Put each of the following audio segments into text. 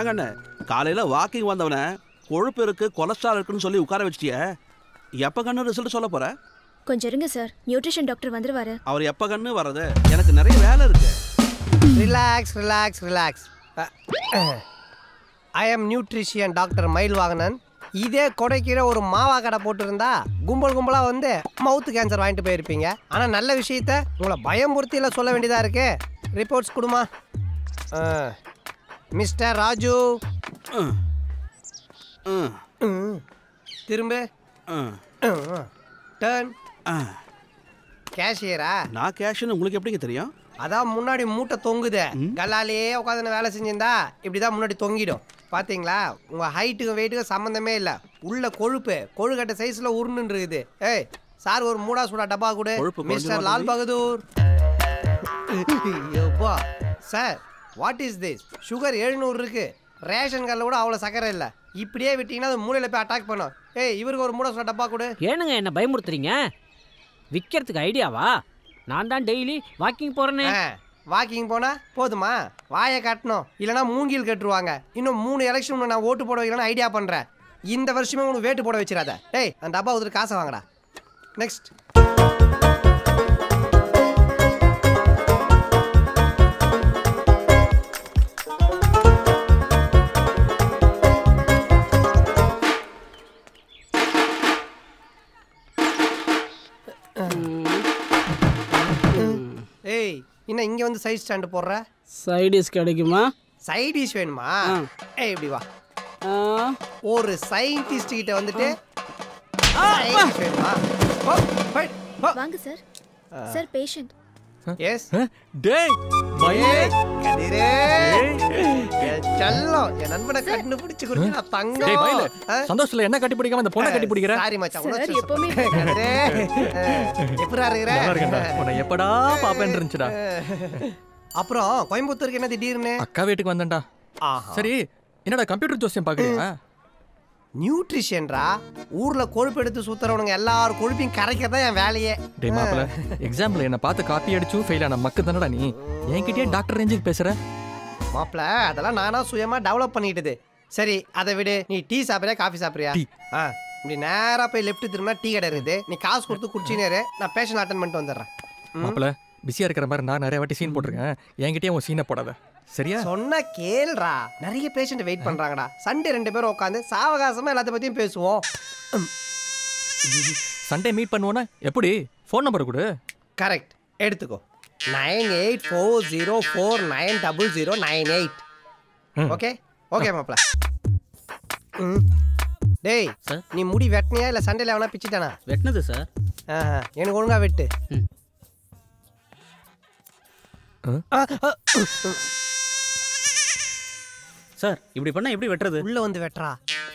ஏன் கண்ணு காலையில் வாக்கிங் வந்தவனை கொழுப்பு இருக்கு கொலஸ்ட்ரால் இருக்குன்னு சொல்லி உட்கார வச்சிட்டியே எப்போ கண்ணு ரிசல்ட் சொல்ல போற கொஞ்சம் இருங்க சார் நியூட்ரிஷன் டாக்டர் வந்துருவாரு அவர் எப்போ கண்ணு வர்றது எனக்கு நிறைய வேலை இருக்கு relax relax relax I am nutrition doctor Mayil Vahanan இதே கொடைக்கீழே ஒரு மாவா கடை போட்டிருந்தா கும்பல் கும்பலாக வந்து மவுத்து கேன்சர் வாங்கிட்டு போயிருப்பீங்க ஆனால் நல்ல விஷயத்த உங்களை பயம்புறுத்தியில் சொல்ல வேண்டியதாக இருக்கு ரிப்போர்ட்ஸ் கொடுமா மிஸ்டர் ராஜு ம். ம். ம். திரும்ப ம். டர்ன் ஆ. கேஷியரா நான் கேஷ்னு உங்களுக்கு எப்படிங்க தெரியும் அதான் முன்னாடி மூட்டை தொங்குதே கல்லாலேயே உட்காந்து வேலை செஞ்சிருந்தா இப்படிதான் முன்னாடி தொங்கிடும் பாத்தீங்களா உங்க ஹைட்டுக்கும் வெயிட்டுக்கும் சம்மந்தமே இல்லை உள்ள கொழுப்பு கொழுக்கட்டை சைஸ்ல உருண்டுன்னு இருக்குது ஏய் சார் ஒரு மூடா சூடா டப்பா கொடு கொழுப்பு மிஸ்டர் கொஞ்சமா லால் தம்பி. பகதூர் யப்பா sir what is this sugar எழுநூறு இருக்கு ரேஷன் கார்டில் கூட அவ்வளோ சக்கரை இல்லை இப்படியே விட்டீங்கன்னா அது மூளையில போய் அட்டாக் பண்ணும் ஏய் இவருக்கு ஒரு மூடா சூடா டப்பா கொடு ஏனுங்க என்ன பயமுறுத்துறீங்க விற்கிறதுக்கு ஐடியாவா நான் தான் டெய்லி வாக்கிங் போறேனே வாக்கிங் போனா போதுமா வாயை காட்டணும் இல்லைன்னா மூங்கில் கட்டுருவாங்க இன்னும் மூணு எலெக்ஷன் நான் ஓட்டு போட வைக்கலாம்னு ஐடியா பண்றேன் இந்த வருஷமே உனக்கு வேட்டு போட வச்சிடாத டேய் அந்த டப்பா ஒருத்தர் காசை வாங்கடா நெக்ஸ்ட் ஏய் என்ன இங்க வந்து சைட் ஸ்டாண்டு போடுற சைடிஸ் கிடைக்குமா சைடிஷ் வேணுமா ஏய் இப்படி வா ஆ, ஒரு சயின்டிஸ்ட் கிட்ட வந்துட்டு scientist வேணுமா ஓ ஃபைட் ஓ வாங்க சார் சார் பேஷண்ட் எஸ் டேய் ஏய் கதிரே என் செல்லம் என் நண்பனை கண்ணு பிடிச்சு கொடுத்து நான் தங்கம் டேய் மயிலு ஆ? சந்தோஷத்துல என்ன கட்டி பிடிக்காம இந்த பொண்ணை கட்டி பிடிக்கிற சாரி மச்சான் சார், உணர்ச்சி எப்பவுமே வசப்பட்டு. கதிரே எப்படா நல்லா இருக்கேன்டா இருக்கிற உன்னை எப்படா பாப்பேன் இருந்துச்சுடா அப்புறம் கோயம்புத்தூருக்கு என்ன திடீர்னு அக்கா வீட்டுக்கு வந்தேன்டா ஆஹா சரி என்னடா கம்ப்யூட்டர் ஜோசியம் பாக்குறியா நியூட்ரிஷன்ரா ஊர்ல கொழுப்பு எடுத்து சுத்துறவனுங்க எல்லாரும் கொழுப்பையும் கரைக்கிறது தான் என் வேலையே டேய் மாப்பிள எக்ஸாம்ல என்ன பார்த்து காப்பி அடிச்சு ஃபெயில் ஆன மக்கு தானடா நீ என்கிட்டயே டாக்டர் ரேஞ்சுக்கு பேசுற மாப்ள அதெல்லாம் நானா சுயமா டெவலப் பண்ணிட்டது சரி அதை விடு நீ டீ சாப்பிடுறியா காஃபி சாப்பிடுறியா டீ. ஆ இப்படி நேரா போய் லெஃப்ட் திரும்பினா டீ கடை இருக்குது நீ காசு கொடுத்து குடிச்சினேரு நான் பேஷன் அட்டன் பண்ணிட்டு வந்துடுறேன் ம். மாப்பிள பிஸியா இருக்கிற மாதிரி நான் நிறைய வாட்டி சீன் போட்டிருக்கேன் என்கிட்டயே உன் சீனை போடாத சரியா சொன்னா கேளுடா நிறைய பேஷண்ட் வெயிட் பண்றாங்கடா சண்டே ரெண்டு பேரும் உட்காந்து சாவகாசமா எல்லாத்த பத்தியும் பேசுவோம் ம், சண்டே மீட் பண்ணுவோன்னா எப்படி ஃபோன் நம்பர் கொடு கரெக்ட் எடுத்துக்கோ nine eight four zero four nine double zero nine eight ம். ஓகே ஓகே மாப்ள ம். டேய் சார். நீ முடி வெட்டினியா இல்லை சண்டையில் எவனா பிச்சுட்டானா வெட்டினது சார் ஆஹா, எனக்கு ஒழுங்கா வெட்டு ம். ஆ, ஆ, சார் இப்படி பண்ணா எப்படி வெட்டுறது உள்ள வந்து வெட்டுறா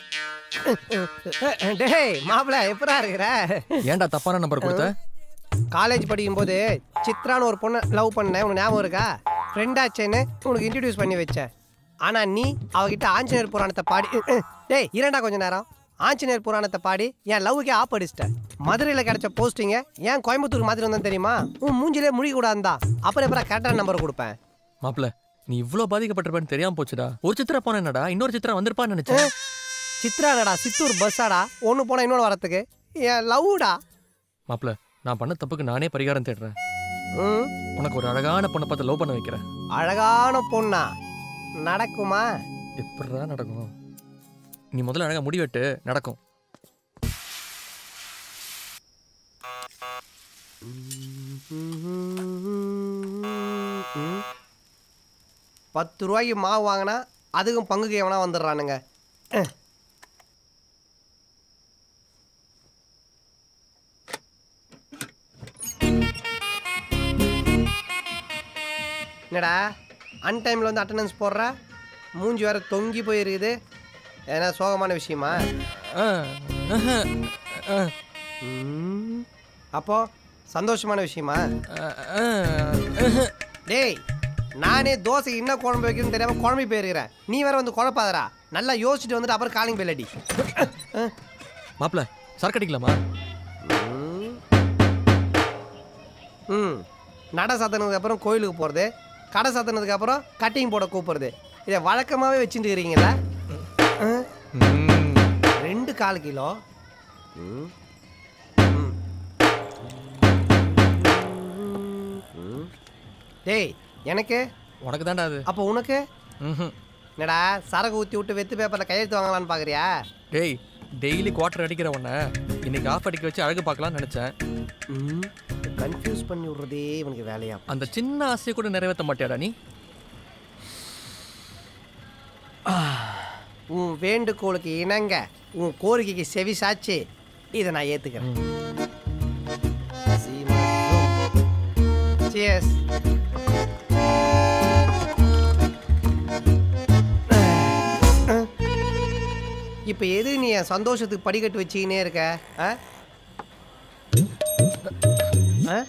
டேய் மாப்பிள எப்படா இருக்கிற ஏன்டா தப்பான நம்பர் கொடுத்த காலேஜ் படிக்கும்போது சித்ரான்னு ஒரு பொண்ணை லவ் பண்ணேன் உனக்கு ஞாபகம் இருக்கா ஃப்ரெண்டாச்சேன்னு உனக்கு இன்ட்ரடியூஸ் பண்ணி வச்சேன் ஆனா நீ அவகிட்ட ஆஞ்சநேயர் புராணத்தை பாடி டேய் இரண்டா கொஞ்ச நேரம் ஆஞ்சநேயர் புராணத்தை பாடி என் லவ்வுக்கே ஆப் அடிச்சிட்ட மதுரையில் கிடைச்ச போஸ்டிங்க ஏன் கோயம்புத்தூர் மாதிரி வந்தேன் தெரியுமா உன் மூஞ்சிலே முடிக்க கூடாதுதா அப்புறம் எப்பறம் கரெக்டான நம்பர் கொடுப்பேன் மாப்பிள நீ இவ்ளோ பாதிக்கப்பட்டிருப்பேன்னு தெரியாம போச்சுடா ஒரு சித்திரா போன என்னடா இன்னொரு சித்திரா வந்திருப்பான்னு நினைச்சேன் சித்ராடா சித்தூர் பஸ்ஸாடா ஒன்று போனால் இன்னொன்று வரத்துக்கு என் லவ்டா மாப்பிள நான் பண்ண தப்புக்கு நானே பரிகாரம் தேடுறேன் ம் உனக்கு ஒரு அழகான பொண்ணை பார்த்து லவ் பண்ண வைக்கிறேன் அழகான பொண்ணா நடக்குமா எப்படிடா நடக்கும் நீ முதல்ல அழகா முடிவெட்டு நடக்கும் பத்து ரூபாய்க்கு மாவு வாங்கினா அதுக்கும் பங்குக்கு எவனா வந்துடுறானுங்க அஹ். என்னடா அன்டைமில் வந்து அட்டண்டன்ஸ் போடுற மூஞ்சி வேற தொங்கி போயிருக்குது ஏன்னா சோகமான விஷயமா ஆ, ஆஹா, ஆ, ம். அப்போ சந்தோஷமான விஷயமா ஆ, ஆ, ஆஹா. டேய் நானே தோசைக்கு என்ன குழம்பு வைக்கணும்னு தெரியாம குழம்பி போயிருக்கிறேன் நீ வேற வந்து குழப்பாதடா நல்லா யோசிச்சுட்டு வந்துட்டு அப்புறம் காலிங் பெல் அடி மாப்பிள சரக்கு அடிக்கலாமா ம். ம் நட சாத்தினதுக்கு அப்புறம் கோயிலுக்கு போகிறது கடை சாத்தினதுக்கு அப்புறம் கட்டிங் போட கூப்பிடுறது இதை வழக்கமாகவே வச்சுட்டு இருக்கிறீங்களா ஆ? ம். ரெண்டு கால் கிலோ ம். ம். ம். டேய் எனக்கு உனக்கு தான்டா அது அப்போ உனக்கு ம்ஹும். என்னடா சரக்கு ஊற்றி விட்டு வெத்து பேப்பரில் கையெழுத்து வாங்கலான்னு பார்க்குறியா டேய் டெய்லி குவார்டர் அடிக்கிற உன்னை இன்னைக்கு ஆஃப் அடிக்க வச்சு அழகு பார்க்கலாம்னு நினைச்சேன் கன்ஃபியூஸ் பண்ணி விடுறதே இவனுக்கு வேலையா அந்த சின்ன ஆசையை கூட நிறைவேற்ற மாட்டியாடா நீ உன் வேண்டுகோளுக்கு இணங்க உன் கோரிக்கைக்கு செவி சாச்சு இதை நான் ஏத்துக்கிறேன் சியர்ஸ் இப்போ எது நீ என் சந்தோஷத்துக்கு படிக்கட்டு வச்சுக்கினே இருக்க ஆ? ஆ?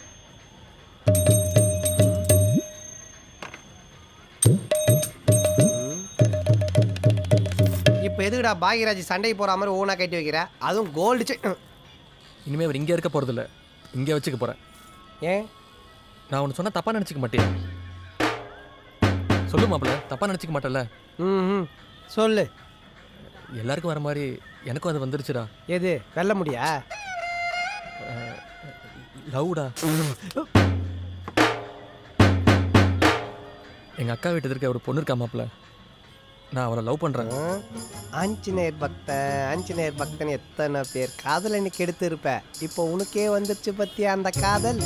இப்போ எதுக்குடா பாகியராஜ் சண்டைக்கு போகிற மாதிரி ஓனா கட்டி வைக்கிற அதுவும் கோல்டு செயின் இனிமே அவர் இங்கே இருக்க போறதில்ல இங்கே வச்சுக்க போறேன் ஏன் நான் உன்னை சொன்னா தப்பா நினைச்சுக்க மாட்டேன் சொல்லு மாப்பிள்ள தப்பா நினைச்சுக்க மாட்டேல்ல ம் சொல்லு எல்லாருக்கும் வர மாதிரி எனக்கும் அது வந்துருச்சுடா எது வெல்ல முடியா லவ்டா எங்க அக்கா வீட்டு இருக்க ஒரு பொண்ணு இருக்கா மாப்பிள்ள நான் அவளை லவ் பண்றேன் ஆ? ஆஞ்சநேயர் பக்தன் ஆஞ்சநேயர் பக்தன் எத்தனை பேர் காதல் இன்னைக்கு எடுத்து இருப்ப இப்போ உனக்கே வந்துருச்சு பத்தியா அந்த காதல்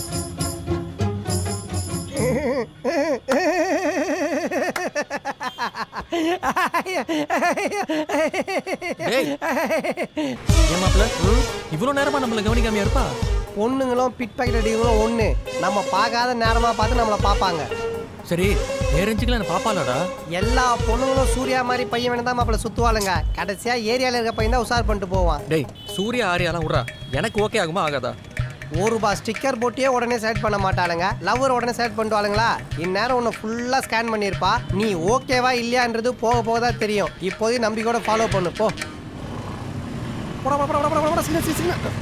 டேய் ஏன் மாப்பிள்ள இவ்வளவு நேரமா நம்மள கவனிக்காமையா இருப்பா பொண்ணுங்களும் பிட் பாக்கெட் அடிகளும் ஒன்று நம்ம பார்க்காத நேரமாக பார்த்து நம்மளை பார்ப்பாங்க சரி நேரஞ்சுக்கலாம் என்ன பாப்பாலடா எல்லா பொண்ணுங்களும் சூர்யா மாதிரி பையன் வேணும் தான் மாப்பிள்ள சுற்றுவாளுங்க கடைசியாக ஏரியாவில் இருக்க பையன் தான் உஷார் பண்ணிட்டு போவான் டேய் சூர்யா ஆரியாலாம் விட்றா எனக்கு ஓகே ஆகுமா ஆகாதா ஒரு ரூபாய் ஸ்டிக்கர் போட்டியே உடனே செலக்ட் பண்ண மாட்டாளுங்க லவ்வர் உடனே செலக்ட் பண்ணிட்டுவாளுங்களா இந்நேரம் உன்னை ஃபுல்லாக ஸ்கேன் பண்ணியிருப்பா நீ ஓகேவா இல்லையான்றது போக போக தான் தெரியும் இப்போதைக்கு நம்பிக்கையோட ஃபாலோ பண்ணு போ போடா, போடா, போடா, போடா, போடா, சின்ன, சின்ன, சின்ன.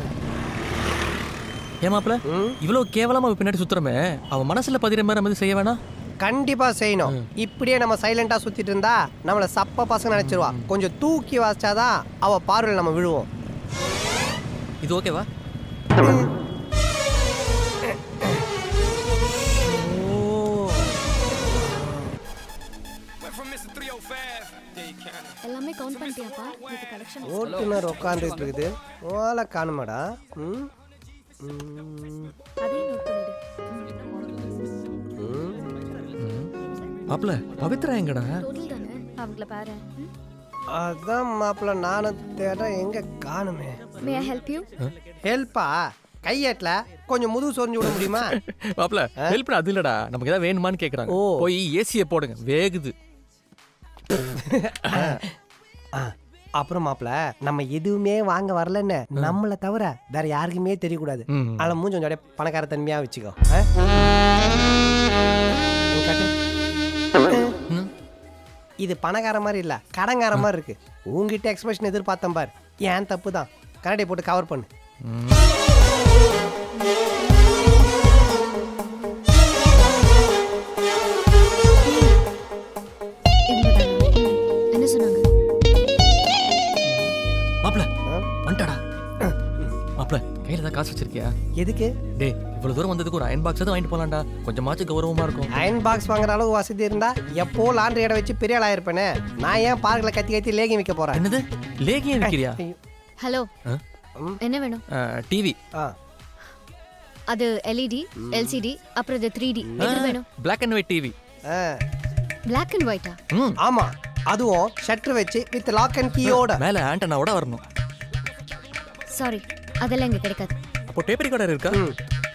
ஏன் மாப்பிள்ள ம். இவ்வளவு கேவலமா அவ பின்னாடி சுத்துறமே அவன் மனசுல பதிர மாதிரி நம்ம எதுவும் செய்ய வேணாம் கண்டிப்பா செய்யணும் இப்படியே நம்ம சைலண்டா சுத்திட்டு இருந்தா நம்மள சப்ப பசங்க நினைச்சிருவா கொஞ்சம் தூக்கி வாசிச்சாதான் அவ பார்வையில் நம்ம விழுவோம் இது ஓகேவா எல்லாமே கவுண்ட் பண்ணிட்டியாப்பா இது கலெக்ஷன் ஓட்டுநர் உட்காந்துட்டு இருக்குது ஓலை காணுமாடா ம் ம், அதையும் நோட் பண்ணிடு ம். மாப்பிள்ள பவித்ரா எங்கடா டோட்டல் தானே அவங்கள பாரு அதான் மாப்பிள்ள நானும் தேட எங்க காணுமே மே ஐ ஹெல்ப் யூ ஹெல்ப்பா கையேட்டல கொஞ்சம் முதுகு சொரிஞ்சு விட முடியுமா மாப்பிள்ள ஹெல்ப் அது இல்லடா நமக்கு ஏதாவது வேணுமான்னு கேக்குறாங்க ஓ. போய் ஏசியை போடுங்க வேகுது ஆ, அப்புறம் மாப்பிள்ள நம்ம எதுவுமே வாங்க வரலன்னு நம்மளை தவிர வேற யாருக்குமே தெரியக்கூடாது ம். அதில் மூஞ்சி கொஞ்சம் அப்படியே பணக்கார தன்மையா வச்சுக்கோ ஆ? இங்க காட்டு. ம். இது பணக்கார மாதிரி இல்ல கடங்கார மாதிரி இருக்கு உங்ககிட்ட எக்ஸ்பிரஷன் எதிர்பார்த்தேன் பார் ஏன் தப்பு தான் கரடி போட்டு கவர் பண்ணு ம். என்ன சொன்னாங்க மாப்பிள்ள ஆ? வந்துட்டாடா மாப்பிள்ள கையில தான் காசு வச்சிருக்கியா எதுக்கு டேய் இவ்வளவு தூரம் வந்ததுக்கு ஒரு அயன் பாக்ஸ் தான் வாங்கிட்டு போலாம்டா கொஞ்சமாச்சும் கௌரவமா இருக்கும் அயன் பாக்ஸ் வாங்குற அளவு வசதி இருந்தா எப்போ லாண்ட்ரி இடம் வச்சு பெரிய ஆள் ஆயிருப்பேனே நான் ஏன் பார்க்கில் கத்தி கத்தி லேகி வைக்க போறேன் என்னது லேகியம் விற்கிறியா ஐயோ. ஹலோ ஆ? என்ன வேணும் டிவி ஆ அது எல்இடி எல்சிடி அப்புறம் இது த்ரீ டி எது வேணும் பிளாக் அண்ட் ஒயிட் டிவி ஆ பிளாக் அண்ட் ஒயிட்டா ம் ஆமா அதுவும் ஷட்டர் வச்சு வித் லாக் அண்ட் கீயோட மேல ஆண்டனாவோட வரணும் சாரி அதெல்லாம் இங்க கிடைக்காது அப்போ டேப் ரெக்கார்டர் இருக்கா ம்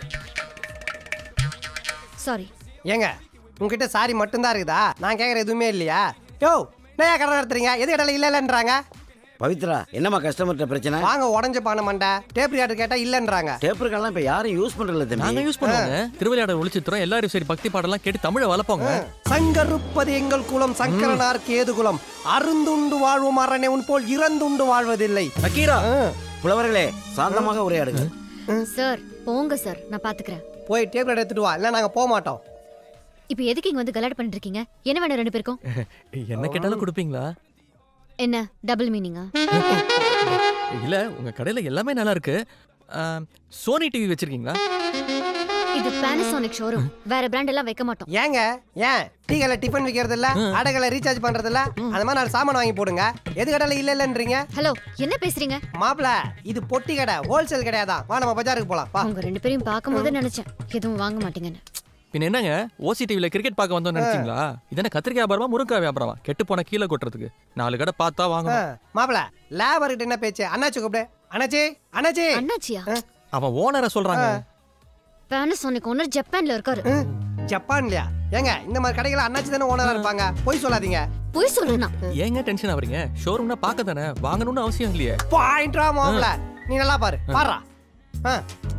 சாரி ஏங்க உங்ககிட்ட சாரி மட்டும்தான் இருக்குதா நான் கேட்குற எதுவுமே இல்லையா யோ என்னையா கடை நடத்துறீங்க எது இடையில இல்ல இல்லைன்றாங்க பவித்ரா என்னம்மா கஸ்டமர்கிட்ட பிரச்சனை வாங்க உடஞ்ச பானை மண்டை டேப் ரிகார்டர் கேட்டா இல்லைன்றாங்க டேப்பர்கள்லாம் இப்போ யாரும் யூஸ் பண்றதில்ல தம்பி நாங்க யூஸ் பண்ணுவோங்க திருவிளையாடல் ஒளிச்சித்திரம் எல்லாரும் சரி பக்தி பாடலாம் கேட்டு தமிழை வளர்ப்போங்க சங்கருப்பது எங்கள் குலம் சங்கரனார்க்கு ஏது குலம் அருந்துண்டு வாழ்வும் அரணே உன் போல் இறந்துண்டு வாழ்வதில்லை நக்கீரா ஆ, புலவர்களே சாந்தமாக உரையாடுங்க சார் போங்க சார் நான் பாத்துக்கிறேன் போய் டேப் ரிகார்டர் எடுத்துட்டு வா இல்லை நாங்க போக மாட்டோம் இப்போ எதுக்கு இங்க வந்து கலாட் பண்ணிட்டு இருக்கீங்க என்ன வேணும் ரெண்டு பேருக்கும் என்ன கேட்டாலும் கொடுப்பீங்களா என்ன டபுள் மீனிங்கா இல்ல உங்க கடையில எல்லாமே நல்லா இருக்கு ஆம், சோனி டிவி வச்சிருக்கீங்களா இது பேனசோனிக் ஷோரூம் வேற பிராண்ட் எல்லாம் வைக்க மாட்டோம் ஏங்க ஏன் டீ கடையில் டிஃபன் விற்கிறது இல்ல அடைகளை ரீசார்ஜ் பண்றது இல்ல அந்த மாதிரி நாலு சாமான் வாங்கி போடுங்க எது கடையில் இல்ல இல்லன்றீங்க ஹலோ என்ன பேசுறீங்க மாப்பிள இது பொட்டி கடை ஹோல்சேல் கிடையாதான் வா நம்ம பஜாருக்கு போலாம் வா உங்க ரெண்டு பேரையும் பார்க்கும்போது நினைச்சேன் எதுவும் வாங்க மாட்டீங்கன்னு பின்ன என்னங்க ஓசி டிவில கிரிக்கெட் பார்க்க வந்தோம்னு நினைச்சீங்களா இதென்ன கத்திரிக்காய் வியாபாரமா முருங்காய் வியாபாரமா கெட்டு போன கீழே கொட்டுறதுக்கு நாலு கடை பார்த்தா வாங்கணும் மாப்பிள லேபர்கிட்ட என்ன பேச்சு அண்ணாச்சி கூப்பிடு அண்ணாச்சி அண்ணாச்சி அண்ணாச்சியா அவன் ஓனரை சொல்றாங்க பேனசோனிக் ஓனர் ஜப்பான்ல இருக்காரு ம், ஜப்பான்லயா ஏங்க இந்த மாதிரி கடைகள் அண்ணாச்சி தானே ஓனரா இருப்பாங்க போய் சொல்லாதீங்க போய் சொல்றேனா ஏங்க டென்ஷன் ஆவறீங்க ஷோரூம்னா பார்க்க தானே வாங்கணும்னு அவசியம் இல்லையே பாயிண்ட்ரா மாப்பிள நீ நல்லா பாரு பாருடா ஆ.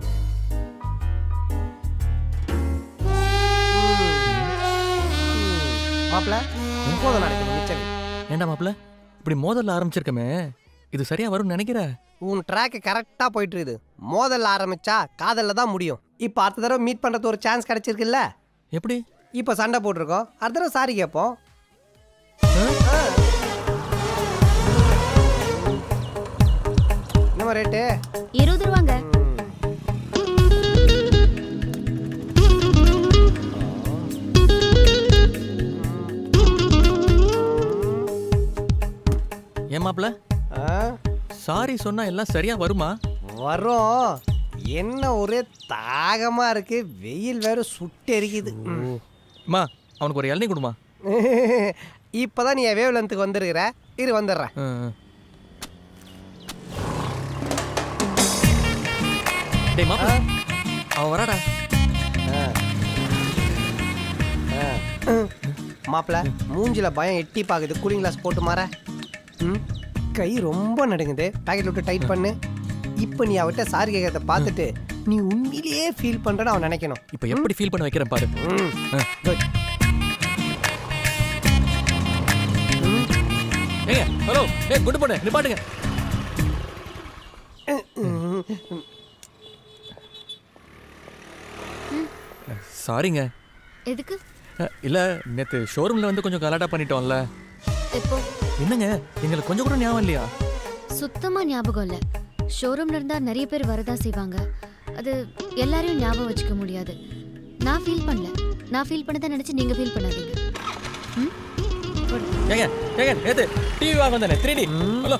மாப்பிள போதும் நடக்குது மிச்சம் ஏண்டா மாப்ள இப்படி மோதல்ல ஆரம்பிச்சிருக்கமே இது சரியா வரும்னு நினைக்கிற உன் ட்ராக் கரெக்டா போயிட்டு இருக்குது மோதல்ல ஆரம்பிச்சா காதல்ல தான் முடியும் இப்போ அடுத்த தடவை மீட் பண்றது ஒரு சான்ஸ் கிடைச்சிருக்குல்ல எப்படி இப்போ சண்டை போட்டிருக்கோம் அடுத்த தடவை சாரி கேட்போம் என்னம்மா ரேட்டு இருபது ரூபாங்க ஏன் மாப்ள ஆ, சாரி சொன்னா எல்லாம் சரியா வருமா வரோம் என்ன ஒரே தாகமா இருக்கு வெயில் வேற சுட்டெரிக்குது அம்மா அவனுக்கு ஒரு இளநீ கொடுமா இப்பதான் நீ வேவ் லென்த்துக்கு வந்திருக்கிற இரு வந்துடுறேன் ஆ, ஆ. டேய் மாப்ள அவன் வராடா மாப்பிள மூஞ்சில பயம் எட்டி பாக்குது கூலிங் கிளாஸ் போட்டு மாற ம் கை ரொம்ப நடுங்குது பாக்கெட் விட்டு டைட் பண்ணு இப்போ நீ அவட்ட சாரி கேட்கறத பார்த்துட்டு நீ உண்மையிலேயே ஃபீல் பண்றன்னு அவன் நினைக்கணும் இப்போ எப்படி ஃபீல் பண்ண வைக்கிறேன் பாரு ம் good. ஏங்க ஹலோ ஏ குண்டு பண்ணு நிப்பாட்டுங்க சாரிங்க எதுக்கு அஹ், இல்ல நேத்து ஷோரூம்ல வந்து கொஞ்சம் கலாட்டா பண்ணிட்டோம்ல எப்போ என்னங்க எங்களுக்கு கொஞ்சம் கூட ஞாபகம் இல்லையா சுத்தமா ஞாபகம் இல்ல ஷோரூம்ல இருந்தா நிறைய பேர் வரதா செய்வாங்க அது எல்லாரையும் ஞாபகம் வச்சுக்க முடியாது நான் ஃபீல் பண்ணல நான் ஃபீல் பண்ணதை நினைச்சு நீங்க ஃபீல் பண்ணாதீங்க ம்? போடு. ஏங்க ஏங்க நேத்து டிவி வாங்க வந்தானே த்ரீ டி ஹலோ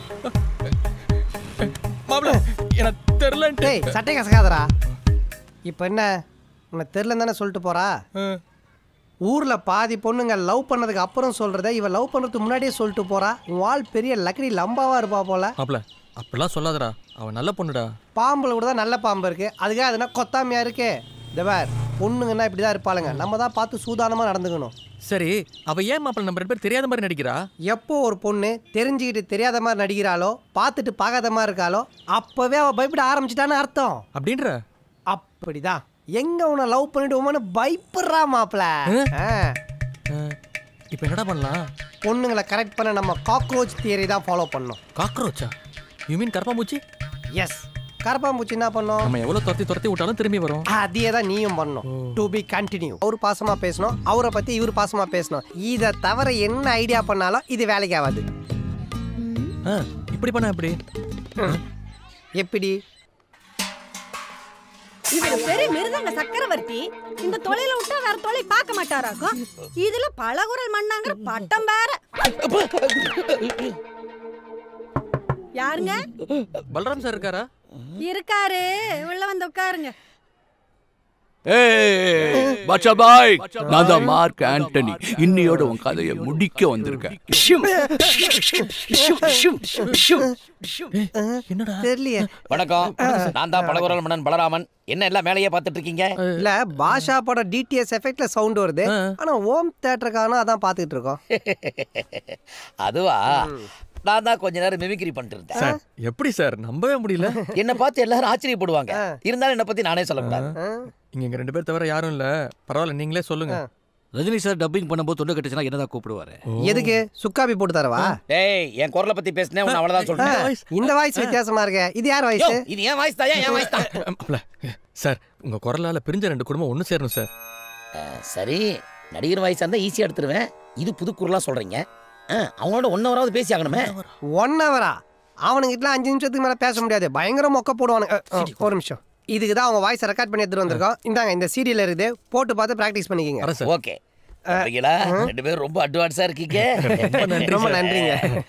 மாப்ள எனக்கு தெரியலன்ட்டு டேய் சட்டை கசக்காதடா இப்போ என்ன உன்னை தெரில தானே சொல்லிட்டு போறா அஹ், ஊர்ல பாதி பொண்ணுங்க லவ் பண்ணதுக்கு அப்புறம் சொல்றத இவ லவ் பண்றதுக்கு முன்னாடியே சொல்லிட்டு போறா உன் ஆள் பெரிய லக்கடி லம்பாவா இருப்பா போல மாப்ள அப்படிலாம் சொல்லாதடா அவன் நல்ல பொண்ணுடா பாம்புல கூட தான் நல்ல பாம்பு இருக்கு அதுக்காக அதுனா கொத்தாமையா இருக்கு தபார் பொண்ணுங்கன்னா இப்படி தான் இருப்பாளுங்க நம்ம தான் பார்த்து சூதானமா நடந்துக்கணும் சரி அவ ஏன் மாப்ள நம்ம ரெண்டு பேர் தெரியாத மாதிரி நடிக்கிறா எப்போ ஒரு பொண்ணு தெரிஞ்சுக்கிட்டு தெரியாத மாதிரி நடிக்கிறாளோ பார்த்துட்டு பார்க்காத மாதிரி இருக்காளோ அப்பவே அவ பயப்பட ஆரம்பிச்சிட்டான்னு அர்த்தம் அப்படின்ற அப்படிதான் எங்க உன்னை லவ் பண்ணிட்டு உமனு பயப்படுறா மாப்ள இப்போ என்னடா பண்ணலாம் பொண்ணுங்களை கரெக்ட் பண்ண நம்ம காக்ரோச் தியரி தான் ஃபாலோ பண்ணோம் காக்ரோச்சா யூ மீன் கரப்பாம்பூச்சி எஸ் கரப்பாம்பூச்சி என்ன பண்ணோம் நம்ம எவ்வளவு துரத்தி துரத்தி விட்டாலும் திரும்பி வரும் அதே தான் நீயும் பண்ணணும் டு பி கண்டினியூ அவர் பாசமா பேசணும் அவரை பத்தி இவர் பாசமா பேசணும் இதை தவிர என்ன ஐடியா பண்ணாலும் இது வேலைக்கு ஆகாது ம். ஆ, இப்படி பண்ண எப்படி எப்படி இவர் பெரிய மிருதங்க சக்கரவர்த்தி இந்த தொழில விட்டா வேற தொழில் பார்க்க மாட்டாராக்கும் இதுல பலகுரல் மண்ணாங்கிற பட்டம் வேற யாருங்க பலராம் சார் இருக்காரா இருக்காரு உள்ள வந்து உட்காருங்க ஏய் பச்சா பாய் நான் தான் மார்க் ஆண்டனி இன்னையோட உன் கதையை முடிக்க வந்திருக்கேன் ஷிம். ஷிம், ஷிம், ஷிம், ஷிம். என்னடா தெரியலையே வணக்கம் நான் தான் பலகுரல் மன்னன் பலராமன் என்ன எல்லாம் மேலேயே பார்த்துட்டு இருக்கீங்க இல்ல பாஷா படம் டிடிஎஸ் எஃபெக்ட்ல சவுண்ட் வருது ஆ. ஆனா ஓம் தேட்டருக்கான அதான் பாத்துக்கிட்டு இருக்கோம் அதுவா நான் தான் கொஞ்ச நேரம் மிமிக்ரி பண்ணிட்டு இருந்தேன் சார் எப்படி சார் நம்பவே முடியல என்ன பார்த்து எல்லாரும் ஆச்சரியப்படுவாங்க இருந்தாலும் என்ன பத்தி நானே சொல்லக்கூடாது ஆ? இங்க எங்க ரெண்டு பேர் தவிர யாரும் இல்ல பரவாயில்ல நீங்களே சொல்லுங்க ரஜினி சார் டப்பிங் பண்ணும்போது தொண்டை கட்டுச்சுன்னா என்னதான் கூப்பிடுவாரு எதுக்கு சுக்காபி போட்டு தரவா டேய் என் குரலை பத்தி பேசினேன் உன்னை அவ்வளவுதான் ஆ, சொல்றேன் இந்த வாய்ஸ் வித்தியாசமா இருக்கு இது யார் யோ, வாய்ஸ் இது என் வாய்ஸ் தான் என் வாய்ஸ் தான் அப்பல சார் உங்க குரலால பிரிஞ்ச ரெண்டு குடும்பம் ஒண்ணு சேரணும் சார் அஹ், சரி நடிகர் வாய்ஸா இருந்தா ஈஸியா எடுத்துருவேன் இது புது குரலா சொல்றீங்க ஆ, அவங்களோட ஒன் ஹவராவது பேசி ஆகணுமே ஒன் ஹவரா அவனுங்கிட்டலாம் அஞ்சு நிமிஷத்துக்கு மேலே பேச முடியாது பயங்கர மொக்க போடுவானுங்க அ, அ, ஒரு நிமிஷம் இதுக்கு தான் அவங்க வாய்ஸை ரெக்கார்ட் பண்ணி எடுத்துட்டு வந்திருக்கோம் இந்தாங்க இந்த சீரியல் இருக்குது போட்டு பார்த்து ப்ராக்டிஸ் பண்ணிக்கிங்க வரேன் சார் ஓகே ஓகேங்களா ரெண்டு பேரும் ரொம்ப அட்வான்ஸா இருக்கீங்க ரொம்ப நன்றிங்க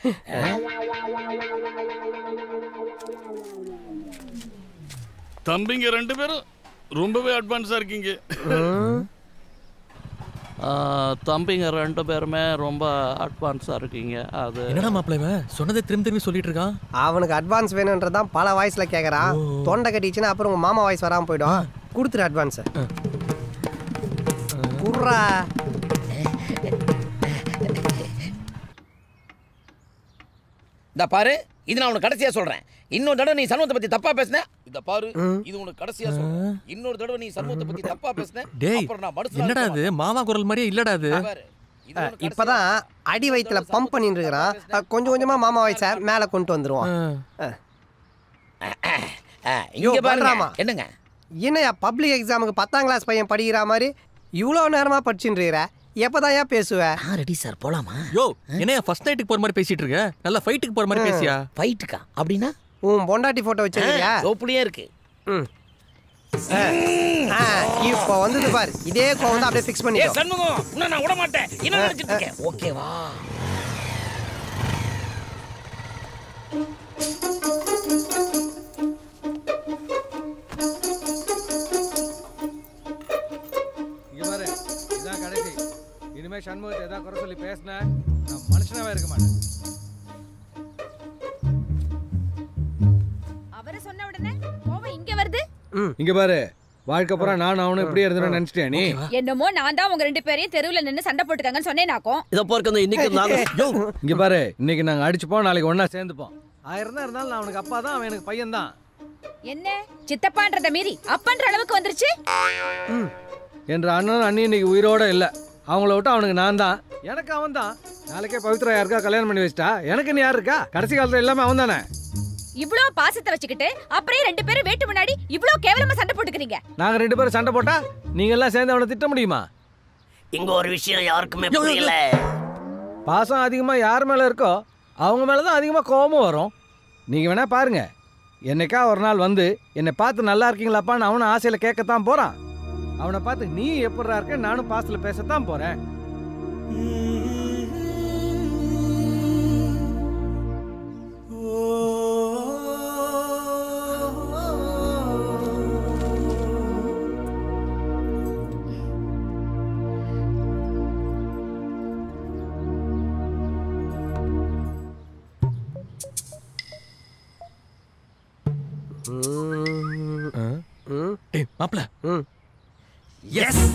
தம்பிங்க ரெண்டு பேரும் ரொம்பவே அட்வான்ஸா இருக்கீங்க ஆ, தம்பிங்க ரெண்டு பேருமே ரொம்ப அட்வான்ஸாக இருக்கீங்க அது என்னடா மாப்பிள்ள இவன் சொன்னதை திரும்பி திரும்பி சொல்லிட்டு இருக்கான் அவனுக்கு அட்வான்ஸ் வேணுன்றதான் பல வாய்ஸில் கேட்குறான் தொண்டை கட்டிச்சுன்னா அப்புறம் உங்கள் மாமா வாய்ஸ் வராமல் போயிடும் கொடுத்துரு அட்வான்ஸை குர்ரா இந்த பாரு இது நான் உனக்கு கடைசியா சொல்றேன் இன்னொரு தடவை நீ சண்முகத்தை பத்தி தப்பா பேசுன இந்த பாரு இது உனக்கு கடைசியா சொல்றேன் இன்னொரு தடவை நீ சண்முகத்தை பத்தி தப்பா பேசுன டேய் அப்புறம் நான் மனுஷனா என்னடா இருக்க இது மாமா குரல் மாதிரியே இல்லடா அது மாட்டேன். பாரு, இது உனக்கு கடைசியா இப்போதான் அடி வயிற்றுல பம்ப் பண்ணிட்டு இருக்கிறான் அஹ், கொஞ்சம் கொஞ்சமாக மாமா வாய்ஸை மேலே கொண்டு வந்துருவான் ஆ, யோ, இங்க பாருங்க பலராமா. என்னங்க என்னையா பப்ளிக் எக்ஸாமுக்கு பத்தாம் கிளாஸ் பையன் படிக்கிற மாதிரி இவ்வளோ நேரமாக படிச்சுட்டு இருக்கிற எப்போதான் ஏன் பேசுவ நான் ரெடி சார் போலாமா யோ என்னையா ஃபர்ஸ்ட் நைட்டுக்கு போற மாதிரி பேசிட்டு இருக்க நல்லா ஃபைட்டுக்கு போற மாதிரி பேசியா ஃபைட்டுக்கா அப்படின்னா உன் பொண்டாட்டி ஃபோட்டோ வச்சிருக்கியா சோப்புலயே இருக்கு ம் ஆ, இப்போ வந்தது பாரு இதே கோவம் தான் அப்படியே ஃபிக்ஸ் ஏ பண்ணிக்கோ சண்முகம் இன்னும் நான் விட மாட்டேன் என்ன நினைச்சிட்டு இருக்கேன் ஓகேவா இங்க பாரு இதான் கடைசி இனிமே சண்முகத்தை ஏதாவது குறை சொல்லி பேசினேன் நான் மனுஷனாவே இருக்க மாட்டேன் அவரு சொன்ன உடனே கோவம் இங்க வருது இங்க பாரு வாழ்க்கை பூரா நான் அவனும் இப்படியே இருந்துடும் நினைச்சிட்டியா நீ என்னமோ நான் தான் உங்க ரெண்டு பேரையும் தெருவுல நின்னு சண்டை போட்டுக்காங்கன்னு சொன்னேனாக்கும் இதை போர்க்கு இன்னைக்கு நாங்கள் இங்க பாரு இன்னைக்கு நாங்க அடிச்சுப்போம் நாளைக்கு ஒண்ணா சேர்ந்துப்போம் ஆயிரம் தான் இருந்தாலும் நான் அவனுக்கு அப்பா தான் அவன் எனக்கு பையன் தான் என்ன சித்தப்பான்றத மீறி அப்பன்ற அளவுக்கு வந்துருச்சு என்ற அண்ணனும் அண்ணி இன்னைக்கு உயிரோட இல்ல அவங்கள விட்டு அவனுக்கு நான் தான் எனக்கு அவன் தான் நாளைக்கே பவித்ரா யாருக்கா கல்யாணம் பண்ணி வச்சிட்டா எனக்கு நீ யார் இருக்கா கடைசி காலத்துல எல்லாமே அவன் தானே இவ்ளோ பாசத்தை வச்சுக்கிட்டு அப்புறம் ரெண்டு பேரும் வீட்டு முன்னாடி இவ்ளோ கேவலமா சண்டை போட்டுக்கிறீங்க நாங்க ரெண்டு பேரும் சண்டை போட்டா நீங்க எல்லாம் சேர்ந்து அவனை திட்ட முடியுமா இங்க ஒரு விஷயம் யாருக்குமே புரியல பாசம் அதிகமாக யார் மேலே இருக்கோ அவங்க மேலே தான் அதிகமாக கோபமும் வரும் நீங்கள் வேணால் பாருங்க என்னைக்கா ஒரு நாள் வந்து என்னை பார்த்து நல்லா இருக்கீங்களாப்பான்னு அவனும் ஆசையில் கேட்கத்தான் போகிறான் அவனை பார்த்து நீ எப்படிடா இருக்க நானும் பாசத்தில் பேசத்தான் போகிறேன் ம், ம், டேய் மாப்பிள்ள ம். எஸ்